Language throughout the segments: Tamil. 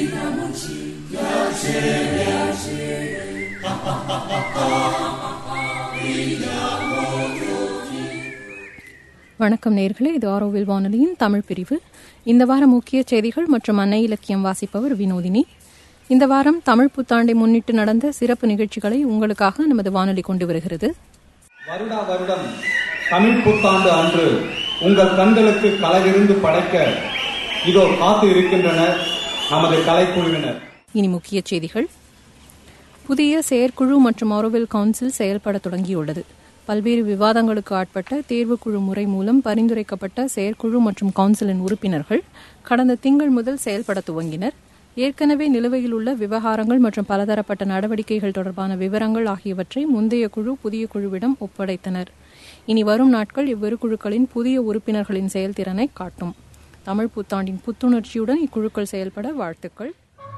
வணக்கம் நேர்களே இது ஆரோவில் வானொலியின் தமிழ் பிரிவு இந்த வாரம் முக்கிய செய்திகள் மற்றும் அன்னை இலக்கியம் வாசிப்பவர் வினோதினி இந்த வாரம் தமிழ் புத்தாண்டை முன்னிட்டு நடந்த சிறப்பு நிகழ்ச்சிகளை உங்களுக்காக நமது வானொலி கொண்டு வருகிறது வருடா வருடம் தமிழ் புத்தாண்டு அன்று உங்கள் கண்களுக்கு கலைவிருந்து படைக்க இதோ காத்து இருக்கின்றனர் நமது கலைக்குழுவினர் இனி முக்கிய செய்திகள் புதிய செயற்குழு மற்றும் ஆரோவில் கவுன்சில் செயல்பட தொடங்கியுள்ளது பல்வேறு விவாதங்களுக்கு ஆட்பட்ட தேர்வுக்குழு முறை மூலம் பரிந்துரைக்கப்பட்ட செயற்குழு மற்றும் கவுன்சிலின் உறுப்பினர்கள் கடந்த திங்கள் முதல் செயல்பட துவங்கினர் ஏற்கனவே நிலுவையில் உள்ள விவகாரங்கள் மற்றும் பலதரப்பட்ட நடவடிக்கைகள் தொடர்பான விவரங்கள் ஆகியவற்றை முந்தைய குழு புதிய குழுவிடம் ஒப்படைத்தனர் இனி வரும் நாட்கள் இவ்விரு குழுக்களின் புதிய உறுப்பினர்களின் செயல்திறனை காட்டும் தமிழ் புத்தாண்டின் புத்துணர்ச்சியுடன் இக்குழுக்கள் செயல்பட வாழ்த்துக்கள்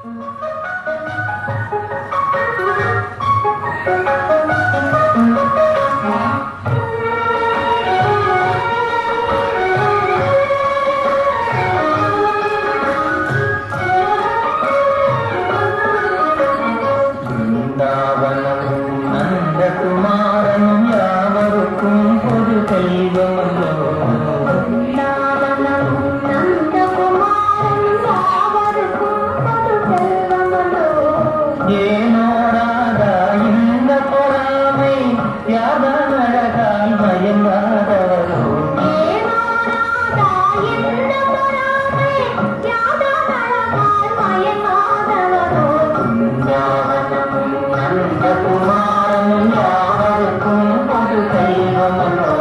பிருந்தாவனமும் நந்தகுமாரனும் யாவருக்கும் பொது தெய்வமல்லோ ஏனோடாதா இந்த பொறாமை யாதன் அழகால் மயங்காதவரோ பிருந்தாவனமும் நந்தகுமாரனும் யாவருக்கும் பொது தெய்வமல்லோ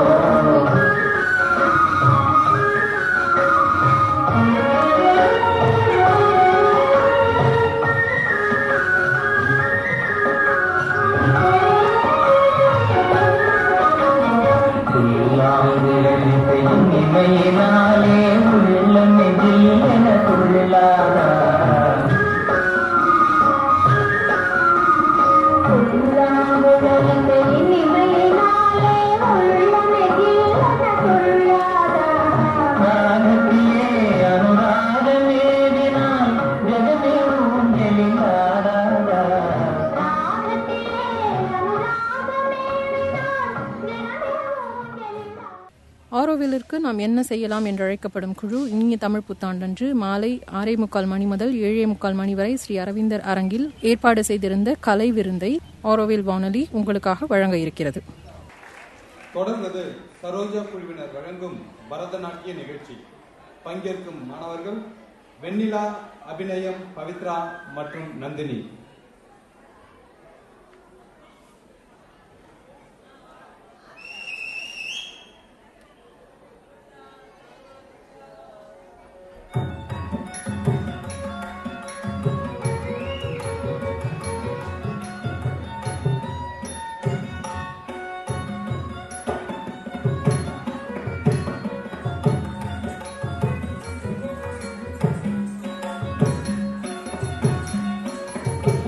புல்லாங்குழலிசையும் இமையினாலே உள்ள நெஞ்சில் என துள்ளாதா ராகத்திலே அனுராகமேவினால் ஜகமே ஊஞ்சலில் ஆடாதா ஆரோவிலிற்கு நாம் என்ன செய்யலாம் என்று அழைக்கப்படும் குழு இனிய தமிழ் புத்தாண்டன்று மாலை ஆறே முக்கால் மணி முதல் ஏழே முக்கால் மணி வரை ஸ்ரீ அரவிந்தர் அரங்கில் ஏற்பாடு செய்திருந்த கலை விருந்தை ஆரோவில் வானொலி உங்களுக்காக வழங்க இருக்கிறது தொடர்வது சரோஜா குழுவினர் வழங்கும் பரதநாட்டிய நிகழ்ச்சி பங்கேற்கும் மாணவர்கள் வெண்ணிலா அபிநயம் பவித்ரா மற்றும் நந்தினி ஆ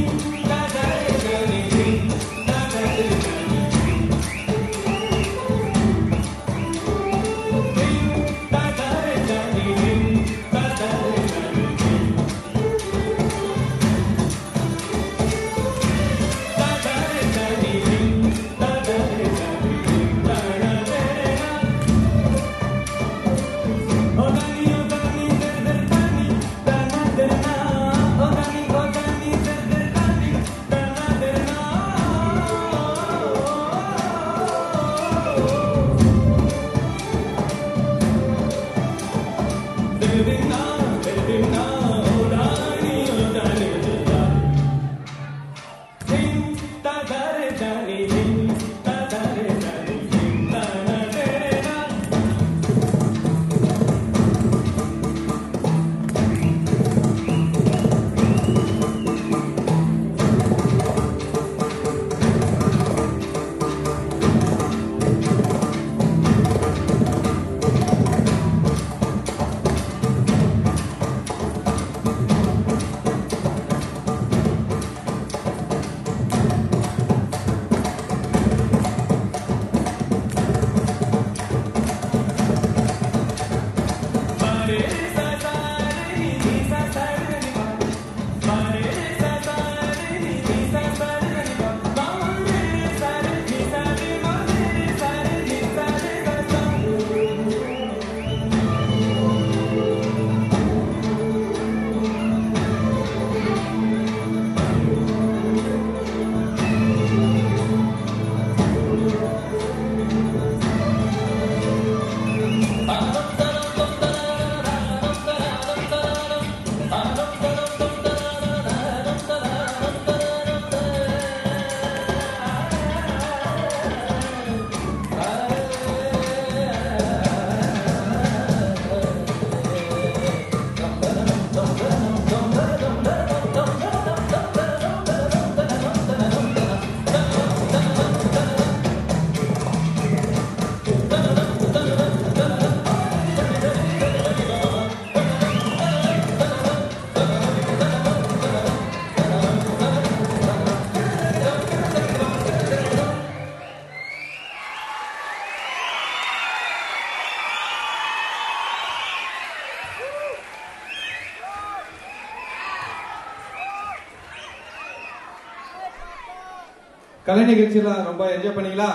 கலை நிகழ்ச்சியில ரொம்ப என்ஜாய் பண்ணீங்களா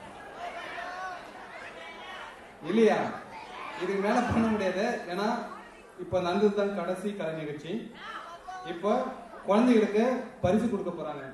இல்லையா இதுக்கு மேல பண்ண முடியாது ஏன்னா இப்ப நடந்தது தான் கடைசி கலை நிகழ்ச்சி இப்போ குழந்தைகளுக்கு பரிசு கொடுக்க போறாங்க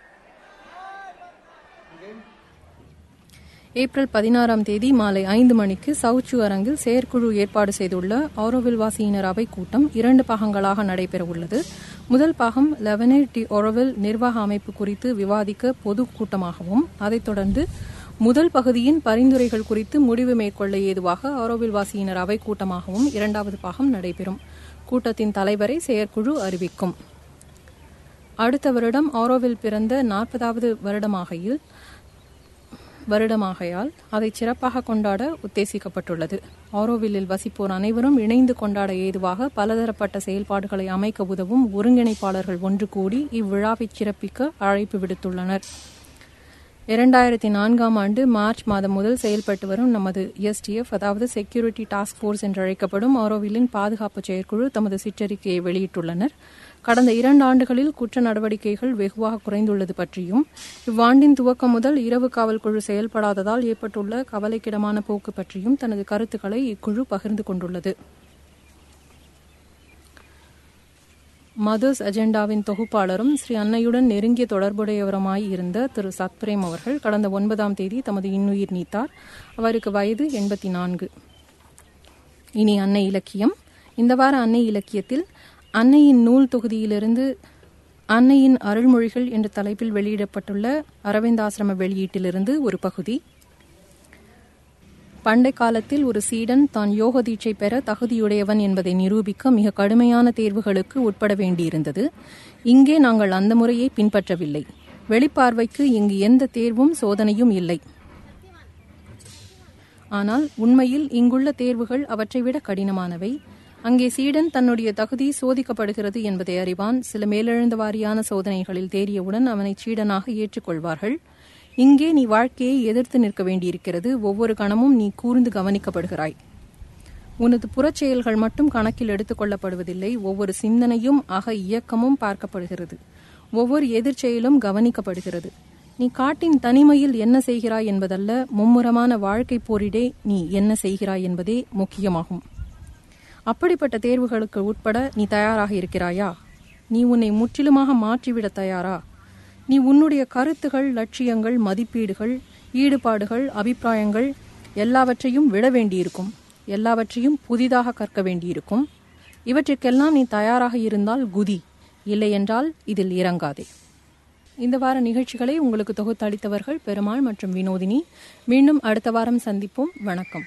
Okay? ஏப்ரல் பதினாறாம் தேதி மாலை ஐந்து மணிக்கு சவுச்சு அரங்கில் செயற்குழு ஏற்பாடு செய்துள்ள ஆரோவில் வாசியினர் அவை கூட்டம் இரண்டு பாகங்களாக நடைபெற உள்ளது முதல் பாகம் லெவனே டி ஒரோவில் நிர்வாக அமைப்பு குறித்து விவாதிக்க பொது கூட்டமாகவும் அதைத் தொடர்ந்து முதல் பகுதியின் பரிந்துரைகள் குறித்து முடிவு மேற்கொள்ள ஏதுவாக ஆரோவில் வாசியினர் அவை கூட்டமாகவும் இரண்டாவது பாகம் நடைபெறும் கூட்டத்தின் தலைவரை செயற்குழு அறிவிக்கும் அடுத்த வருடம் ஆரோவில் பிறந்த நாற்பதாவது வருடமாகையில் வருடமாகையால் அதை சிறப்பாக கொண்டாட உத்தேசிக்கப்பட்டுள்ளது ஆரோவில்லில் வசிப்போர் அனைவரும் இணைந்து கொண்டாட ஏதுவாக பலதரப்பட்ட செயல்பாடுகளை அமைக்க உதவும் ஒருங்கிணைப்பாளர்கள் ஒன்று கூடி இவ்விழாவை சிறப்பிக்க அழைப்பு விடுத்துள்ளனர் இரண்டாயிரத்தி நான்காம் ஆண்டு மார்ச் மாதம் முதல் செயல்பட்டு வரும் நமது எஸ்டிஎஃப் அதாவது செக்யூரிட்டி டாஸ்க் ஃபோர்ஸ் என்று அழைக்கப்படும் ஆரோவில்லின் பாதுகாப்பு செயற்குழு தமது சிற்றறிக்கையை வெளியிட்டுள்ளனர் கடந்த இரண்டு ஆண்டுகளில் குற்ற நடவடிக்கைகள் வெகுவாக குறைந்துள்ளது பற்றியும் இவ்வாண்டின் துவக்கம் முதல் இரவு காவல் குழு செயல்படாததால் ஏற்பட்டுள்ள கவலைக்கிடமான போக்கு பற்றியும் தனது கருத்துக்களை இக்குழு பகிர்ந்து கொண்டுள்ளது மதர்ஸ் அஜெண்டாவின் தொகுப்பாளரும் ஸ்ரீ அன்னையுடன் நெருங்கிய தொடர்புடையவருமாய் இருந்த திரு சத்பிரேம் அவர்கள் கடந்த ஒன்பதாம் தேதி தமது இன்னுயிர் நீத்தார் அவருக்கு வயது எண்பத்தி நான்கு இனி அன்னை இலக்கியம் இந்த வார அன்னை இலக்கியத்தில் அன்னையின் நூல் தொகுதியிலிருந்து அன்னையின் அருள்மொழிகள் என்ற தலைப்பில் வெளியிடப்பட்டுள்ள அரவிந்தாசிரம வெளியீட்டிலிருந்து ஒரு பகுதி பண்டை காலத்தில் ஒரு சீடன் தான் யோக தீட்சை பெற தகுதியுடையவன் என்பதை நிரூபிக்க மிக கடுமையான தேர்வுகளுக்கு உட்பட வேண்டியிருந்தது இங்கே நாங்கள் அந்த முறையை பின்பற்றவில்லை வெளிப்பார்வைக்கு இங்கு எந்த தேர்வும் சோதனையும் இல்லை ஆனால் உண்மையில் இங்குள்ள தேர்வுகள் அவற்றை விட கடினமானவை அங்கே சீடன் தன்னுடைய தகுதி சோதிக்கப்படுகிறது என்பதை அறிவான் சில மேலெழுந்த வாரியான சோதனைகளில் தேறியவுடன் அவனை சீடனாக ஏற்றுக்கொள்வார்கள் இங்கே நீ வாழ்க்கையை எதிர்த்து நிற்க வேண்டியிருக்கிறது ஒவ்வொரு கணமும் நீ கூர்ந்து கவனிக்கப்படுகிறாய் உனது புறச்செயல்கள் மட்டும் கணக்கில் எடுத்துக் கொள்ளப்படுவதில்லை ஒவ்வொரு சிந்தனையும் அக இயக்கமும் பார்க்கப்படுகிறது ஒவ்வொரு எதிர்ச்செயலும் கவனிக்கப்படுகிறது நீ காட்டின் தனிமையில் என்ன செய்கிறாய் என்பதல்ல மும்முரமான வாழ்க்கை போரிடே நீ என்ன செய்கிறாய் என்பதே முக்கியமாகும் அப்படிப்பட்ட தேர்வுகளுக்கு உட்பட நீ தயாராக இருக்கிறாயா நீ உன்னை முற்றிலுமாக மாற்றிவிட தயாரா நீ உன்னுடைய கருத்துகள் லட்சியங்கள் மதிப்பீடுகள் ஈடுபாடுகள் அபிப்பிராயங்கள் எல்லாவற்றையும் விட வேண்டியிருக்கும் எல்லாவற்றையும் புதிதாக கற்க வேண்டியிருக்கும் இவற்றிற்கெல்லாம் நீ தயாராக இருந்தால் குதி இல்லையென்றால் இதில் இறங்காதே இந்த வார நிகழ்ச்சிகளை உங்களுக்கு தொகுத்தளித்தவர்கள் பெருமாள் மற்றும் வினோதினி மீண்டும் அடுத்த வாரம் சந்திப்போம் வணக்கம்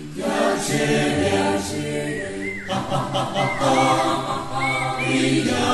Yeah.